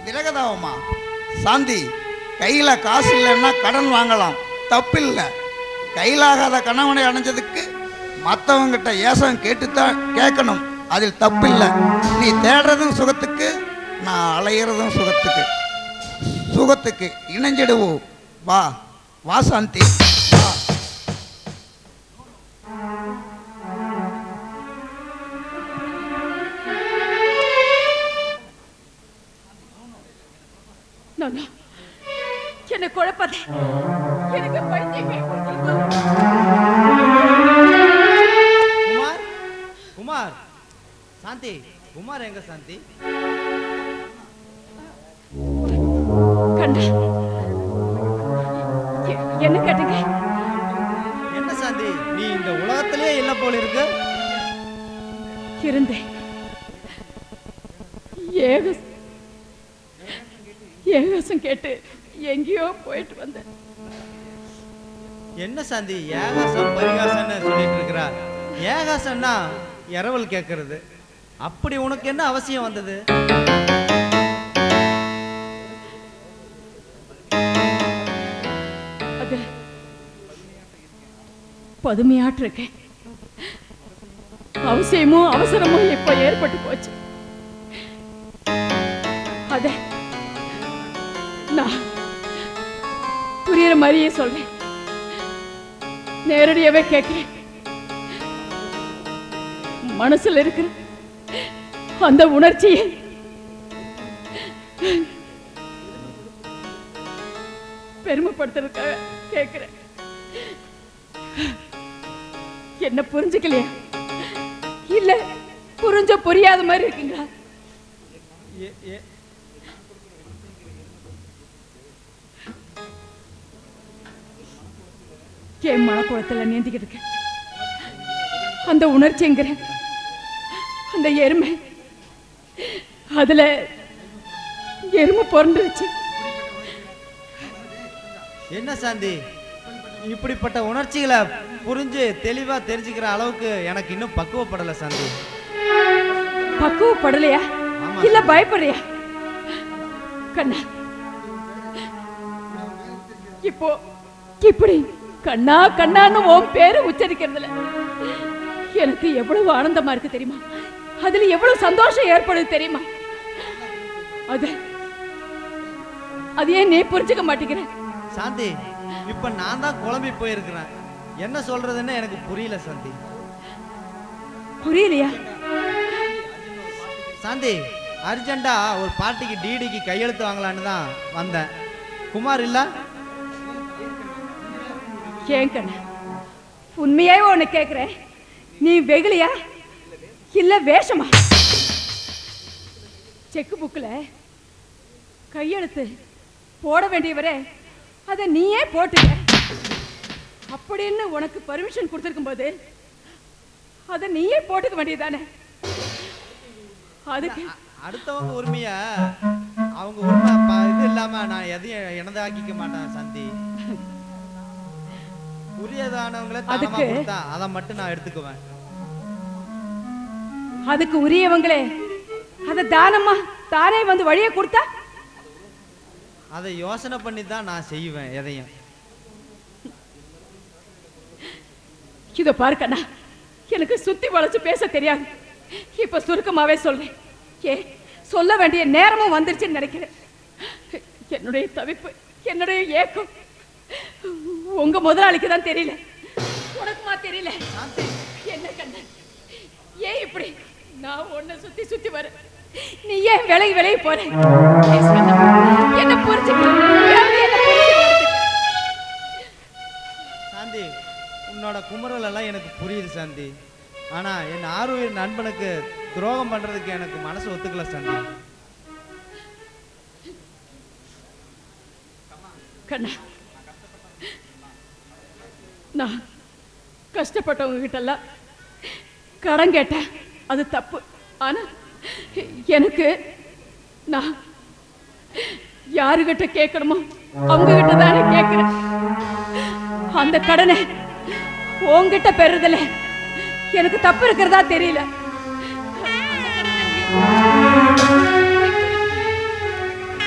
விரகதாவமா சாந்தி கையில் காசு இல்லைன்னா கடன் வாங்கலாம் தப்பில்லை கையிலாகாத கணவனை அடைஞ்சதுக்கு மற்றவங்கிட்ட ஏசம் கேட்டுத்தான் கேட்கணும் அதில் தப்பில்லை நீ தேடுறதும் சுகத்துக்கு நான் அலையிறதும் சுகத்துக்கு சுகத்துக்கு இணைஞ்சிடுவோம் வா வா சாந்தி வா நான் என்ன குழப்பாத எனக்கு பைத்தியமே பிடிச்சிருக்கு. குமார் குமார் சாந்தி குமார் எங்க சாந்தி கண்ணா எ- என்ன கேட்டீங்க என்ன சாந்தி நீ இந்த உலகத்திலே இல்ல போல இருக்கு இருந்தேன் ஏக ஏகசம் கேட்டு எங்கேயோ போயிட்டு வந்தேன் என்ன சாந்தி ஏகாசம் பரிகாசம்னு சொல்லிட்டு இருக்கிறா ஏகாசம்னா இரவல் கேட்கறது அப்படி உனக்கு என்ன அவசியம் வந்தது அது பதுமையாட்டு இருக்கேன் அவசியமும் அவசரமும் இப்ப ஏற்பட்டு போச்சு அத நான் புரியுற மாதிரியே சொல்றேன் நேரடியாவே கேட்கிறேன் மனசுல இருக்கிற அந்த உணர்ச்சியை பெருமைப்படுத்துறதுக்காக கேட்கிறேன் என்ன புரிஞ்சுக்கலையா இல்ல புரிஞ்ச புரியாத மாதிரி இருக்கீங்களா ஏ- ஏ- என் மனக்குளத்துல நீந்திக்கிட்டு இருக்கேன் அந்த உணர்ச்சிங்கிற அந்த எருமை அதுல எருமை பிறந்துருச்சு என்ன சாந்தி இப்படிப்பட்ட உணர்ச்சிகளை புரிஞ்சு தெளிவா தெரிஞ்சுக்கிற அளவுக்கு எனக்கு இன்னும் பக்குவப்படலை சாந்தி பக்குவப்படலையா ஆமா. இல்ல பயப்படுறியா கண்ணா இப்போ இப்படி கண்ணா கண்ணான்னு உன் பேரை உச்சரிக்கிறதுல எனக்கு எவ்வளவு ஆனந்தமா இருக்கு தெரியுமா அதுல எவ்வளவு சந்தோஷம் ஏற்படுது தெரியுமா அது அது ஏன் நீ புரிஞ்சுக்க மாட்டேங்கிற சாந்தி இப்ப நான் தான் குழம்பி போயிருக்கிறேன் என்ன சொல்றதுன்னு எனக்கு புரியல சாந்தி புரியலையா சாந்தி அர்ஜென்ட்டா ஒரு பார்ட்டிக்கு டிடிக்கு கையெழுத்து வாங்கலான்னு தான் வந்தேன் குமார் இல்ல ஏன் கண்ணா உண்மையாவே உன்னை கேட்கிறேன் நீ வெகுளியா இல்ல வேஷமா செக்கு புக்கில் கையெழுத்து போட வேண்டியவரே அதை நீயே போட்டுக்க அப்படின்னு உனக்கு பர்மிஷன் கொடுத்துருக்கும் போது அதை நீயே போட்டுக்க வேண்டியதானே அதுக்கு அ- அடுத்தவங்க உரிமைய அவங்க உரிமை ப- இது இல்லாம நான் எதையும் எனதாக்கிக்க மாட்டேன் சந்தி உரியதானவங்களே தானமா அதுக்கு- கொடுத்தா அதை மட்டும் நான் எடுத்துக்குவேன் அதுக்கு உரியவங்களே அதை தானமா தானே வந்து வழியை கொடுத்தா அதை யோசனை பண்ணி தான் நான் செய்வேன் எதையும் இதோ பாரு கண்ணா எனக்கு சுத்தி வளைச்சு பேச தெரியாது இப்ப சுருக்கமாவே சொல்றேன் ஏ சொல்ல வேண்டிய நேரமும் வந்துருச்சுன்னு நினைக்கிறேன் என்னுடைய தவிப்பு என்னுடைய ஏக்கம் உங்க முதலாளிக்கு தான் தெரியல உனக்குமா தெரியல என்ன கண்ணன் ஏன் இப்படி நான் உன்னை சுத்தி சுத்தி வரேன் நீ ஏன் விலகி விலகி போற பேசு கண்ணா. என்ன புரிஞ்சுக்க எப்படியாவது என்ன புரிஞ்சுக்க சாந்தி உன்னோட குமுறல் எல்லாம் எனக்கு புரியுது சாந்தி ஆனா என் ஆறுயிர் நண்பனுக்கு துரோகம் பண்றதுக்கு எனக்கு மனசு ஒத்துக்கல சாந்தி கண்ணா நான் கஷ்டப்பட்டவங்க கிட்டலாம் கடன் கேட்டேன் அது தப்பு ஆனா எனக்கு நான் யாருகிட்ட கேட்கணுமோ அவங்க கிட்ட தானே கேட்கிறேன் அந்த கடனை உன்கிட்ட பெறுதல எனக்கு தப்பு இருக்கிறதா தெரியல அந்த கடனை நீ-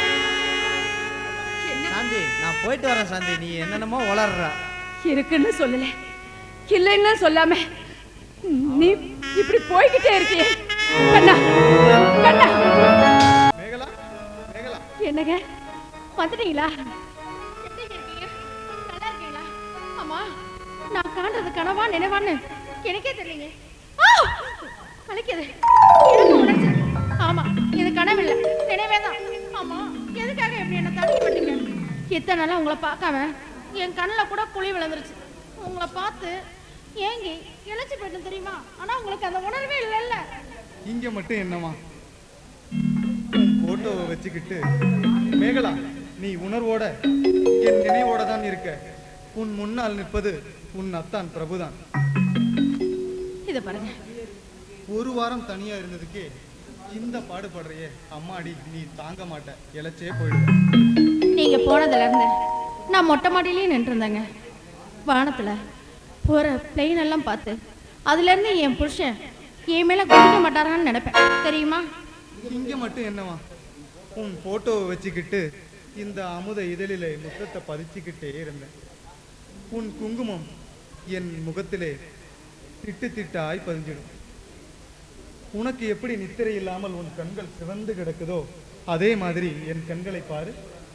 உளற சாந்தி நீ என்னென்னமோ உளர்ற இருக்குன்னு சொல்லல இல்லைன்னு சொல்லாம நீ இப்படி போய்கிட்டே இருக்கியே கண்ணா கண்ணா மேகலா மேகலா என்னங்க வந்துட்டீங்களா எப்படி இருக்கீங்க நல்லா இருக்கீங்களா ஆமா நான் காண்றது கனவா நினைவான்னு எனக்கே தெரியலங்க ஆ! வலிக்குது இடுப்பு உடைச்சு. ஆமா இது கனவு இல்ல நினைவே தான் ஆமா எதுக்காக இப்படி என்ன தள்ளி விட்டீங்க இத்தனை நாளா உங்களை பார்க்காம என் கண்ணில் கூட குழி விழுந்துருச்சு உங்களை பார்த்து ஏங்கி இழைச்சி போயிட்டேன் தெரியுமா ஆனா உங்களுக்கு அந்த உணர்வே இல்லைல்ல இங்க மட்டும் என்னமா உன் போட்டோவை வச்சுக்கிட்டு மேகலா நீ உணர்வோட என் நினைவோட தான் இருக்க உன் முன்னால் நிற்பது உன் அத்தான் பிரபுதான் இதை பாருங்க ஒரு வாரம் தனியா இருந்ததுக்கே இந்த பாடுபடுறையே அம்மாடி நீ தாங்க மாட்ட இழைச்சே போயிடுவ நீங்க போனதுல இருந்து நான் மொட்டை மாடியிலேயே நின்றுருந்தேங்க வானத்துல போற பிளெயின் எல்லாம் பார்த்து அதுல இருந்து என் புருஷன் என் மேல குதிக்க மாட்டாரான்னு நினைப்பேன் தெரியுமா இங்க மட்டும் என்னவா உன் போட்டோவை வச்சுக்கிட்டு இந்த அமுத இதழிலே முத்தத்தை பதிச்சுக்கிட்டே இருந்தேன் உன் குங்குமம் என் முகத்திலே திட்டு திட்டாய் பதிஞ்சிடும் உனக்கு எப்படி நித்திரை இல்லாமல் உன் கண்கள் சிவந்து கிடக்குதோ அதே மாதிரி என் கண்களை பாரு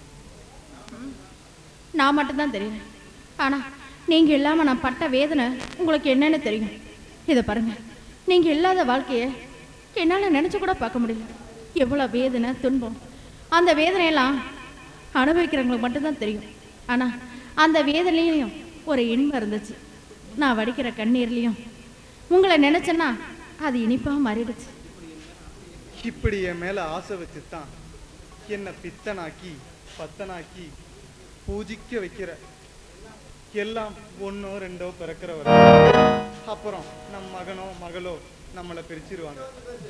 நான் மட்டும்தான் தெரியும் ஆனா நீங்க இல்லாம நான் பட்ட வேதனை உங்களுக்கு என்னன்னு தெரியும் இதை பாருங்க நீங்க இல்லாத வாழ்க்கைய என்னால நினைச்சு கூட பார்க்க முடியல எவ்வளவு வேதனை துன்பம் அந்த வேதனையெல்லாம் அனுபவிக்கிறவங்களுக்கு மட்டும்தான் தெரியும் ஆனா அந்த வேதனையிலையும் ஒரு இன்பம் இருந்துச்சு நான் வடிக்கிற கண்ணீர்லையும் உங்களை நினைச்சேன்னா அது இனிப்பா மாறிடுச்சு இப்படி என் மேல ஆசை வச்சுத்தான் என்னை பித்தனாக்கி பத்தனாக்கி பூஜிக்க வைக்கிற எல்லாம் ஒண்ணோ ரெண்டோ பிறக்கிறவர் அப்புறம் நம் மகனோ மகளோ நம்மளை பிரிச்சிருவாங்க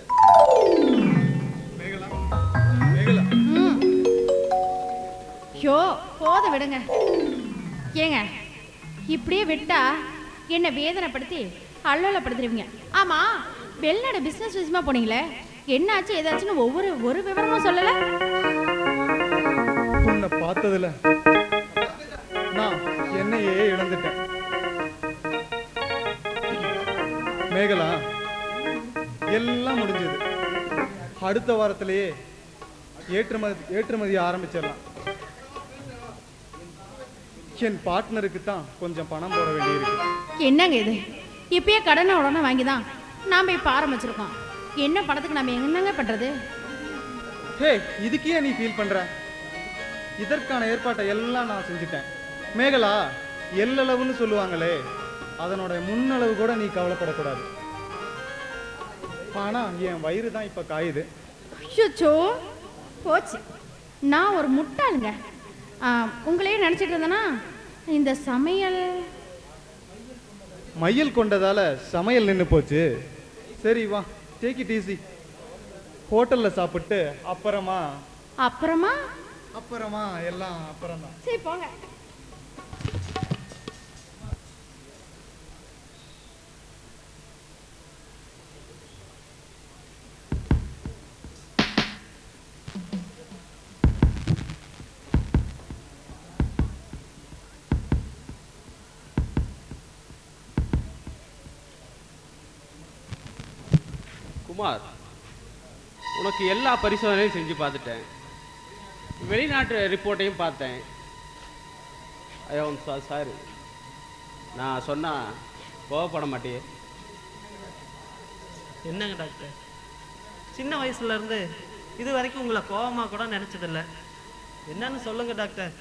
மேகலா மேகலா ம். ஐயோ போத விடுங்க ஏங்க இப்படியே விட்டா என்ன வேதனைப்படுத்தி அல்லலப்படுத்துறீங்க ஆமா வெளிநாடு பிசினஸ் விஷயமா போனீங்களே என்னாச்சு ஏதாச்சுன்னு ஒவ்வொரு ஒரு விவரமும் சொல்லல உன்னை பார்த்ததுல நான் என்னையே இழந்துட்டேன் மேகலா எல்லாம் முடிஞ்சது அடுத்த வாரத்திலேயே ஏற்றுமதி ஏற்றுமதி ஆரம்பிச்சிடலாம் என் பார்ட்னருக்கு தான் கொஞ்சம் பணம் போட வேண்டியிருக்கு என்னங்க இது இப்பயே கடனை உடனே வாங்கி தான் நாம் இப்போ ஆரம்பிச்சிருக்கோம் என்ன பணத்துக்கு நம்ம என்னங்க பண்றது ஹே இதுக்கே நீ ஃபீல் பண்ற இதற்கான ஏற்பாட்டை எல்லாம் நான் செஞ்சுட்டேன் மேகலா எல்லளவுன்னு சொல்லுவாங்களே அதனோட முன்னளவு கூட நீ கவலைப்படக்கூடாது ஆனா என் வயிறு தான் இப்ப காயுது ஐயோ போச்சு நான் ஒரு முட்டாளுங்க ஆ, உங்களையே நினச்சிட்டு இருந்தேனா இந்த சமையல் மையல் கொண்டதால சமையல் நின்னு போச்சு சரி வா டேக் இட் ஈஸி ஹோட்டல்ல சாப்பிட்டு அப்புறமா அப்புறமா அப்புறமா எல்லாம் அப்புறம்தான் சரி போங்க குமார் உனக்கு எல்லா பரிசோதனையும் செஞ்சு பார்த்துட்டேன் வெளிநாட்டு ரிப்போர்ட்டையும் பார்த்தேன் ஐயோ சார் சாரி நான் சொன்னா கோவப்பட மாட்டியே என்னங்க டாக்டர் சின்ன வயசுல இருந்து இது வரைக்கும் உங்களை கோவமா கூட நினைச்சதில்ல என்னன்னு சொல்லுங்க டாக்டர்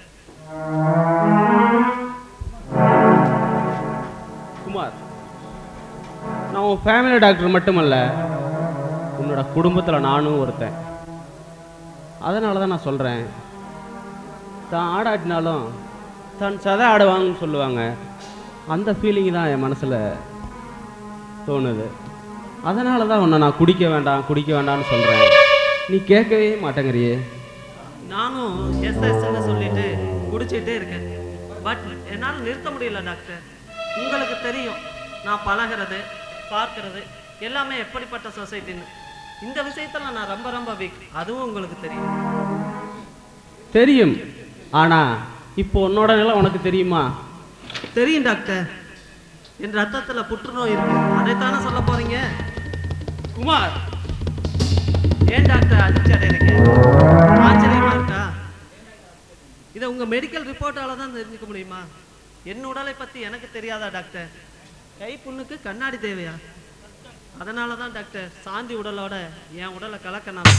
குமார் நான் உன் ஃபேமிலி டாக்டர் மட்டுமல்ல உன்னோட குடும்பத்தில் நானும் ஒருத்தன் அதனால தான் நான் சொல்கிறேன் தான் ஆடாட்டினாலும் தான் சதை ஆடுவாங்கன்னு சொல்லுவாங்க அந்த ஃபீலிங் தான் என் மனசில் தோணுது அதனால தான் உன்னை நான் குடிக்க வேண்டாம் குடிக்க வேண்டாம்னு சொல்கிறேன் நீ கேட்கவே மாட்டேங்கிறியே நானும் எஸ்எஸ்ன்னு சொல்லிட்டு குடிச்சிட்டே இருக்கேன் பட் என்னால் நிறுத்த முடியல டாக்டர் உங்களுக்கு தெரியும் நான் பழகிறது பார்க்கிறது எல்லாமே எப்படிப்பட்ட சொசைட்டின்னு இந்த விஷயத்துல நான் ரொம்ப ரொம்ப வீக் அதுவும் உங்களுக்கு தெரியும் தெரியும் ஆனால் இப்போ உன்னோட நிலை உனக்கு தெரியுமா தெரியும் டாக்டர் என் ரத்தத்துல புற்றுநோய் இருக்கு அதைத்தானே சொல்ல போறீங்க குமார் ஏன் டாக்டர் அதிர்ச்சி அடைறீங்க ஆச்சரியமா இருக்கா இதை உங்க மெடிக்கல் ரிப்போர்ட்டால தான் தெரிஞ்சுக்க முடியுமா என் உடலை பத்தி எனக்கு தெரியாதா டாக்டர் கை புண்ணுக்கு கண்ணாடி தேவையா அதனால தான் டாக்டர் சாந்தி உடலோட என் உடலை கலக்க நான்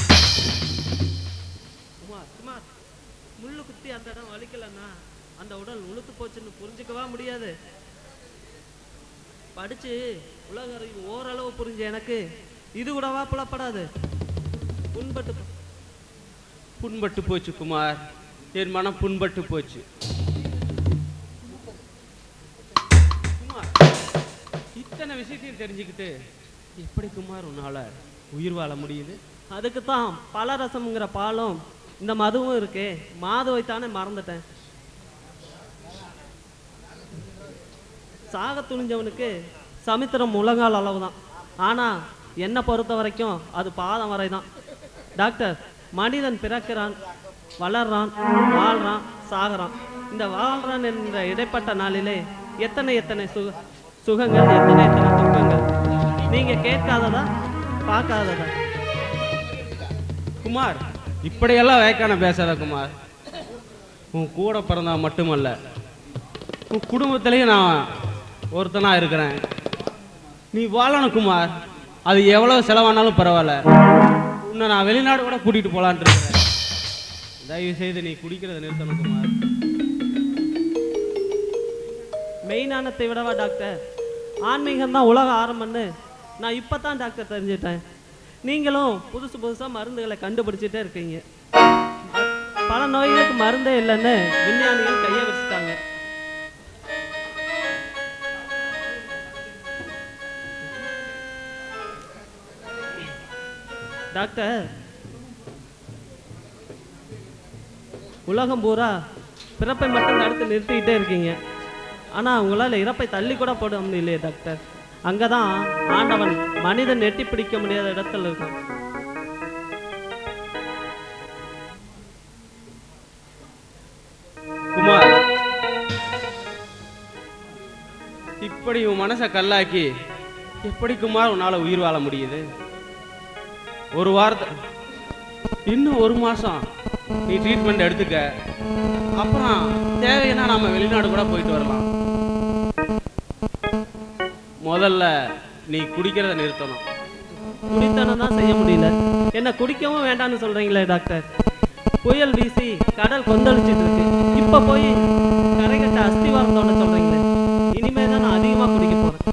குமார் குமார் முள்ளு குத்தி அந்த இடம் வலிக்கலன்னா அந்த உடல் உளுத்து போச்சுன்னு புரிஞ்சுக்கவா முடியாது படிச்சு உலக அறிவு ஓரளவு புரிஞ்ச எனக்கு இது கூடவா புலப்படாது புண்பட்டு போ- புண்பட்டு போச்சு குமார் என் மனம் புண்பட்டு போச்சு குமார் இத்தனை விஷயத்தையும் தெரிஞ்சுக்கிட்டு எப்படி குமார் உன்னால உயிர் வாழ முடியுது அதுக்கு தான் பலரசம்ங்கிற பாலும் இந்த மதுவும் இருக்கே மாதுவை தானே மறந்துட்டேன் சாக துணிஞ்சவனுக்கு சமுத்திரம் முழங்கால் அளவு தான் ஆனால் என்னை பொறுத்த வரைக்கும் அது பாதம் வரை தான் டாக்டர் மனிதன் பிறக்கிறான் வளர்றான் வாழ்றான் சாகுறான் இந்த வாழ்றான் என்ற இடைப்பட்ட நாளிலே எத்தனை எத்தனை சுக சுகங்கள் எத்தனை எத்தனை துக்கங்கள் நீங்கள் கேட்காததா பார்க்காததா குமார் இப்படியெல்லாம் வேக்கான பேசாத குமார் உன் கூட பிறந்தா மட்டுமல்ல உன் குடும்பத்திலையும் நான் ஒருத்தனா இருக்கிறேன் நீ வாழணும் குமார் அது எவ்வளவு செலவானாலும் பரவாயில்ல உன்னை நான் வெளிநாடு கூட கூட்டிட்டு போலான்ட்டு இருக்கிறேன் தயவு செய்து நீ குடிக்கிறத நிறுத்தணும் குமார் மெயினானத்தை விடவா டாக்டர் ஆன்மீகம் தான் உலக ஆரம்பம்னு நான் இப்போ தான் டாக்டர் தெரிஞ்சிட்டேன் நீங்களும் புதுசு புதுசாக மருந்துகளை கண்டுபிடிச்சிட்டே இருக்கீங்க பல நோய்களுக்கு மருந்தே இல்லைன்னு விஞ்ஞானிகள் கையை வச்சுட்டாங்க டாக்டர் உலகம் பூரா பிறப்பை மட்டும் தடுத்து நிறுத்திக்கிட்டே இருக்கீங்க ஆனால் உங்களால் இறப்பை தள்ளி கூட போட முடியலையே டாக்டர் அங்கே தான் ஆண்டவன் மனிதன் எட்டி பிடிக்க முடியாத இடத்துல இருக்கான் குமார் இப்படி உன் மனசை கல்லாக்கி எப்படி குமார் உன்னால உயிர் வாழ முடியுது ஒரு வாரத்தை இன்னும் ஒரு மாசம் நீ ட்ரீட்மெண்ட் எடுத்துக்க அப்புறம் தேவைன்னா நாம வெளிநாடு கூட போயிட்டு வரலாம் முதல்ல நீ குடிக்கிறத நிறுத்தணும் குடித்தனம் தான் செய்ய முடியல என்ன குடிக்கவும் வேண்டாம்னு சொல்றீங்களே டாக்டர் புயல் வீசி கடல் கொந்தளிச்சிட்டு இருக்கு இப்போ போய் கரைகட்ட அஸ்திவாரத்தோட சொல்றீங்களே இனிமே தான் நான் அதிகமாக குடிக்க போறேன்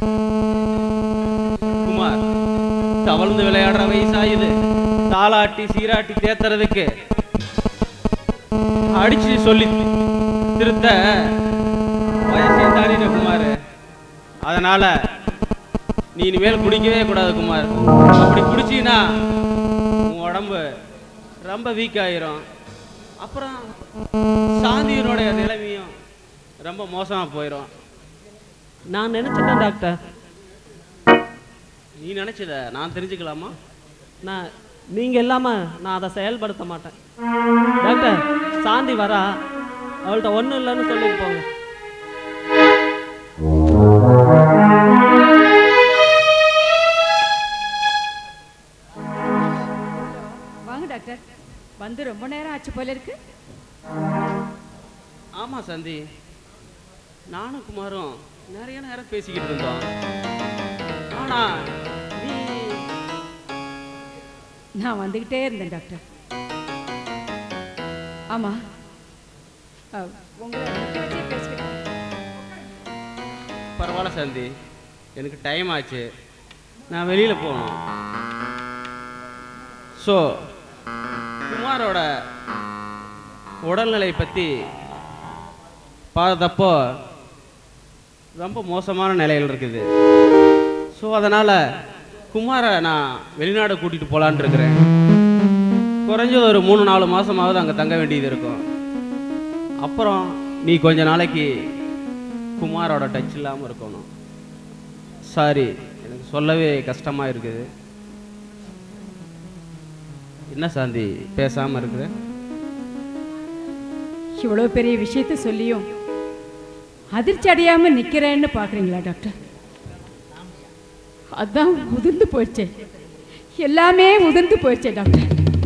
குமார் தவழ்ந்து விளையாடுற வயசா இது தாளாட்டி சீராட்டி தேத்துறதுக்கு அடிச்சு சொல்லி திருத்த வயசே தாண்டின குமார் அதனால நீ இனிமேல் குடிக்கவே கூடாது குமார் அப்படி குடிச்சீன்னா உன் உடம்பு ரொம்ப வீக் ஆயிரும் அப்புறம் சாந்தியனுடைய நிலைமையும் ரொம்ப மோசமா போயிடும் நான் நினைச்சிட்டேன் டாக்டர் நீ நினைச்சத நான் தெரிஞ்சுக்கலாமா நான் நீங்க இல்லாம நான் அதை செயல்படுத்த மாட்டேன் டாக்டர் சாந்தி வரா அவள்கிட்ட ஒண்ணும் இல்லைன்னு சொல்லிட்டு போங்க வாங்க டாக்டர் வந்து ரொம்ப நேரம் ஆச்சு போல இருக்கு ஆமா சந்தி நானும் குமாரும் நிறைய நேரம் பேசிக்கிட்டு இருந்தோம் ஆனா நீ நான் வந்துகிட்டே இருந்தேன் டாக்டர் ஆமா அஹ், உங்களை நிக்க வச்சே பேசிக்கிட்டு பரவாயில்ல சந்தி எனக்கு டைம் ஆச்சு நான் வெளியில போகணும் ஸோ குமாரோட உடல்நிலை பற்றி பார்த்தப்போ ரொம்ப மோசமான நிலையில் இருக்குது ஸோ அதனால் குமாரை நான் வெளிநாடு கூட்டிகிட்டு போகலான்னு இருக்கிறேன் குறைஞ்சது ஒரு மூணு நாலு மாதமாவது அங்கே தங்க வேண்டியது இருக்கும் அப்புறம் நீ கொஞ்ச நாளைக்கு குமாரோட டச் இல்லாமல் இருக்கணும் சாரி எனக்கு சொல்லவே கஷ்டமாக இருக்குது என்ன சாந்தி பேசாமல் இருக்கிற இவ்வளோ பெரிய விஷயத்த சொல்லியும் அதிர்ச்சி அடையாம நிக்கிறேன்னு பாக்குறீங்களா டாக்டர் அதான் உதிர்ந்து போயிடுச்சே எல்லாமே உதிர்ந்து போயிடுச்சே டாக்டர்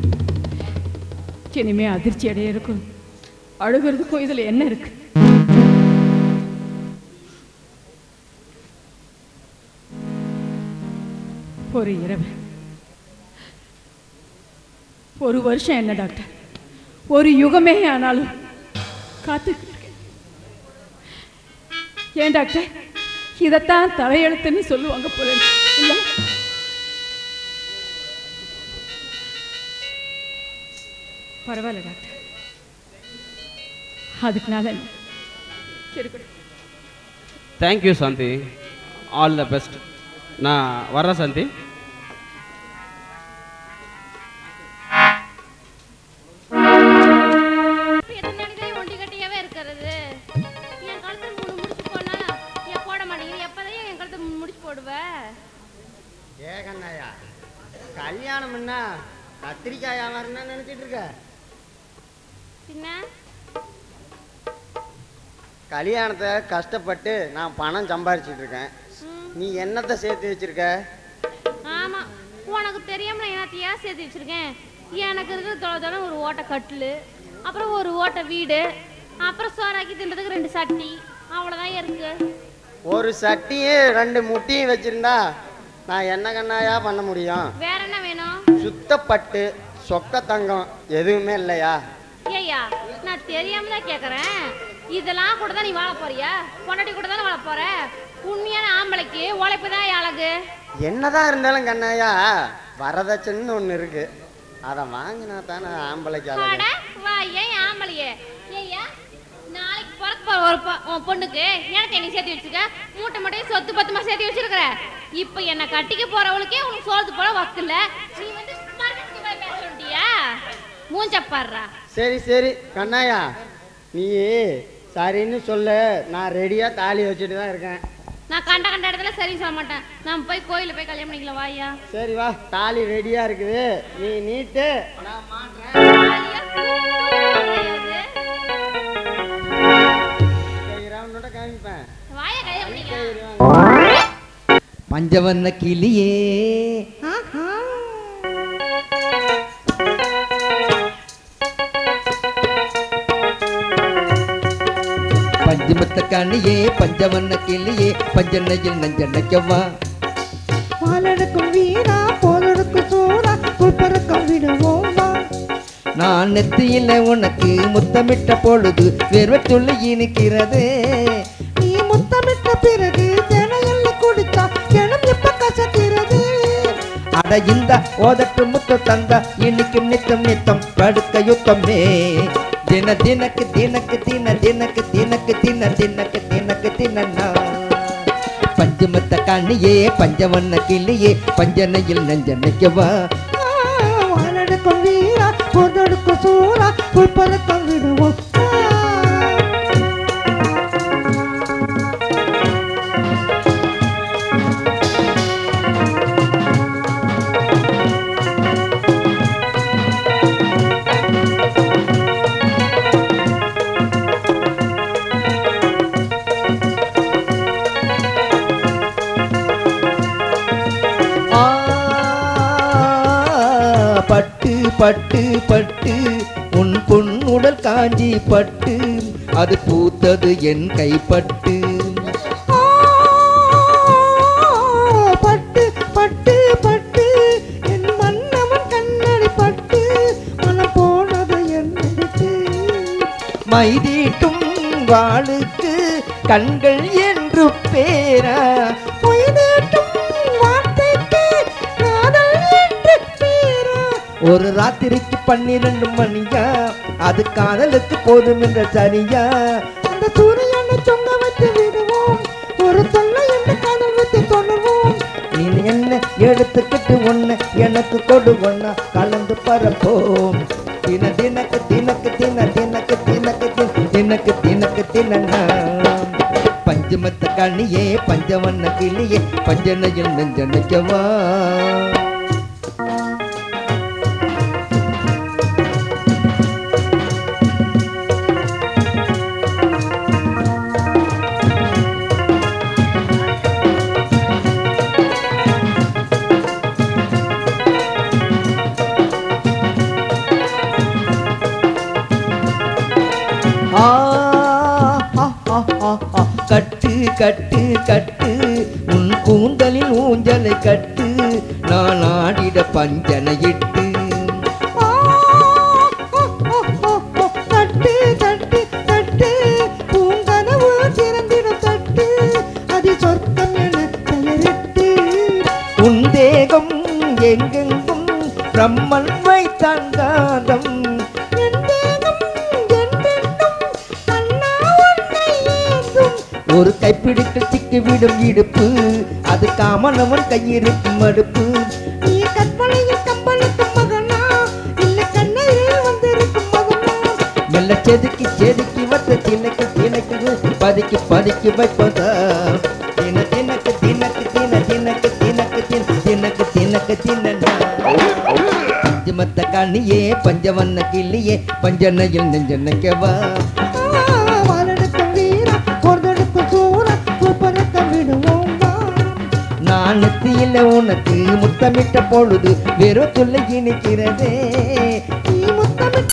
இனிமே அதிர்ச்சி அடையறதுக்கும் அழுகிறதுக்கும் இதுல என்ன இருக்கு ஒரு இரவு ஒரு வருஷம் என்ன டாக்டர் ஒரு யுகமே ஆனாலும் காத்துக்கிட்டு இருக்கேன். ஏன் டாக்டர் இதைத்தான் தலையெழுத்துன்னு சொல்லுவாங்க போல இருக்கு. இல்ல பரவாயில்ல டாக்டர் அதுக்குனால என்ன? இருக்கட்டும் thank you Shanthi all the best நான் வர்றேன் சாந்தி இப்ப எத்தனை நாளைக்கு தான் ஒண்டி கட்டியாவே இருக்கிறது என் கழுத்துல மூணு முடிச்சு போடலாம் ஏன் போட மாட்டேங்குது எப்பதான் என் கழுத்துல மூணு முடிச்சு போடுவ ஏகண்ணாயா கல்யாணம் என்ன கத்திரிக்காய் வியாபாரம் தான் நினைச்சிட்டு இருக்க பின்ன கல்யாணத்தை கஷ்டப்பட்டு நான் பணம் சம்பாரிச்சிட்டு இருக்கேன் ம், நீ என்னத்தை சேர்த்து வச்சிருக்க ஆமா உனக்கு தெரியாம நான் என்னத்தையா சேர்த்து வச்சிருக்கேன் எனக்கு இருக்கிற தொலை தொலை ஒரு ஓட்டை கட்டில் அப்புறம் ஒரு ஓட்டை வீடு அப்புறம் சோறாக்கி தின்றதுக்கு ரெண்டு சட்டி அவ்வளோதான் இருக்கு ஒரு சட்டியும் ரெண்டு முட்டியும் வச்சிருந்தா நான் என்ன கண்ணாயா பண்ண முடியும் வேற என்ன வேணும் சுத்தப்பட்டு சொக்க தங்கம் எதுவுமே இல்லையா ஏய்யா நான் தெரியாம தான் கேட்குறேன் இதெல்லாம் கூட தான் நீ வாழ போறியா பொண்டாட்டி கூட தானே வாழ போற உண்மையான ஆம்பளைக்கு உழைப்பு தான் அழகு என்னதான் இருந்தாலும் கண்ணாயா வரதட்சணைன்னு ஒன்று இருக்கு அதை வாங்கினா தானே ஆம்பளைக்கு அட அழகு வா ஏன் ஆம்பளையே ஏய்யா நாளைக்கு பிறக்க போற ஒரு பொ- உன் பொண்ணுக்கு எனக்கு நீ சேர்த்து வச்சிருக்க மூட்டை மூட்டையும் சொத்து பத்துமா சேர்த்து வச்சிருக்கிற இப்போ என்ன கட்டிக்க போறவளுக்கே உனக்கு சோத்து போல வக்கில்ல நீ வந்து மறுபடியும் இவ்வளவு பேச சொல்லிட்டியா மூஞ்ச பாடுறா சரி சரி கண்ணாயா நீ சரின்னு சொல்லு நான் ரெடியாக தாலி வச்சுட்டு தான் இருக்கேன் நான் கண்ட கண்ட இடத்துல சரி சொல்ல மாட்டேன் நான் போய் கோயில்ல போய் கல்யாணம் பண்ணிக்கலாம் வாயா சரி வா தாலி ரெடியாக இருக்குது நீ நீட்டு நான் மாட்டுறேன் வாயா, கூப்பிட்டு கை ரவுண்டோட காமிப்பேன் வாயா கல்யாணம் பண்ணிக்கலாம் பஞ்சவர்ண கிளியே பஞ்சமத்த கண்ணியே பஞ்சவர்ண கிளியே பஞ்சனையில் நஞ்சனைக்கவா பாலடுக்கும் வீணா போலடுக்கும் சோறா புல்பறக்கம் விடுவோம் வா நான் நெத்தியில உனக்கு முத்தமிட்ட பொழுது வேர்வை துள்ளி இனிக்கிறது நீ முத்தமிட்ட பிறகு தினையல்ல குடித்தா கிணம் எப்ப கசக்கிறது அட இந்த ஓதட்டு முத்து தந்த இன்னைக்கும் நித்தம் நித்தம் படுக்க யுத்தமே தின தினக்கு தினக்கு தின தினக்கு தினக்கு தின தினக்கு தினக்கு தினன்னா பஞ்சமத்த கண்ணியே பஞ்சவண்ண கிளியே பஞ்சனையில் நஞ்சனைக்கவா பாலடுக்கும் வீணா போலடுக்கும் சோறா புல்பறக்கம் விடுவோம் வா. ஆ, பட்டு பட்டு பட்டு உன் பொன்னுடல் காஞ்சி பட்டு அது பூத்தது என் கைப்பட்டு ஆ, பட்டு பட்டு பட்டு என் மன்னவன் கண்ணடி பட்டு மனம் போனது என்னடிக்கு மைதீட்டும் வாளுக்கு கண்கள் என்று பேரா பொய்தேட்டும் வார்த்தைக்கு காதல் என்று பேரா ஒரு ராத்திரிக்கு பன்னிரண்டு மணியா அது காதலுக்கு போதும் என்ற சரியா அந்த சூரியனை தொங்க வைத்து விடுவோம் ஒரு தொல்லை என்று காதல் வைத்து தொழுவோம் நீ என்ன எடுத்துக்கிட்டு ஒண்ணு எனக்கு கொடு ஒண்ணா கலந்து பரப்போம் தின தினக்கு தினக்கு தின தினக்கு தினக்கு தின தினக்கு தினக்கு தினன்னா பஞ்சமத்த கண்ணியே பஞ்சவண்ண கிளியே பஞ்சனையில் நெஞ்சனைக்கவா கட்டு கட்டு உன் கூந்தலில் ஊஞ்சலை கட்டு நான் ஆடிட பஞ்சனை இட்டு கட்டு கட்டு கட்டு பூங்கனவு திறந்திட தட்டு அது சொர்க்கம் என பெயரிட்டு உன் தேகம் எங்கெங்கும் பிரம்மன் வைத்தான் காந்தம் என் தேகம் என்றென்றும் கண்ணா உன்னை ஏந்தும் ஒரு கைப்பிடித்து திக்கு விடும் இடுப்பு அது காமனவன் கையிருக்கும் மடுப்பு நீ கற்பனையில் கம்பனுக்கும் மகனா இல்ல கண்ணையில் வந்திருக்கும் மகனா மெல்ல செதுக்கி செதுக்கி வத்த தினக்கு தினக்கு பதுக்கி பதுக்கி வைப்பதா தின தினக்கு தினக்கு தின தினக்கு தினக்கு தின தினக்கு தினக்கு தின்னா மத்த கண்ணியே பஞ்சவண்ண கிள்ளியே பஞ்சனையில் நெஞ்சனைக்கவா வாழெடுக்கும் வீரா பொறுதெடுக்கும் சூரா கூப்பரக்க விடுவோம் வா நான் நெத்தியில் உனக்கு முத்தமிட்ட பொழுது வெறும் துள்ளி இனிக்கிறதே நீ முத்தமிட்ட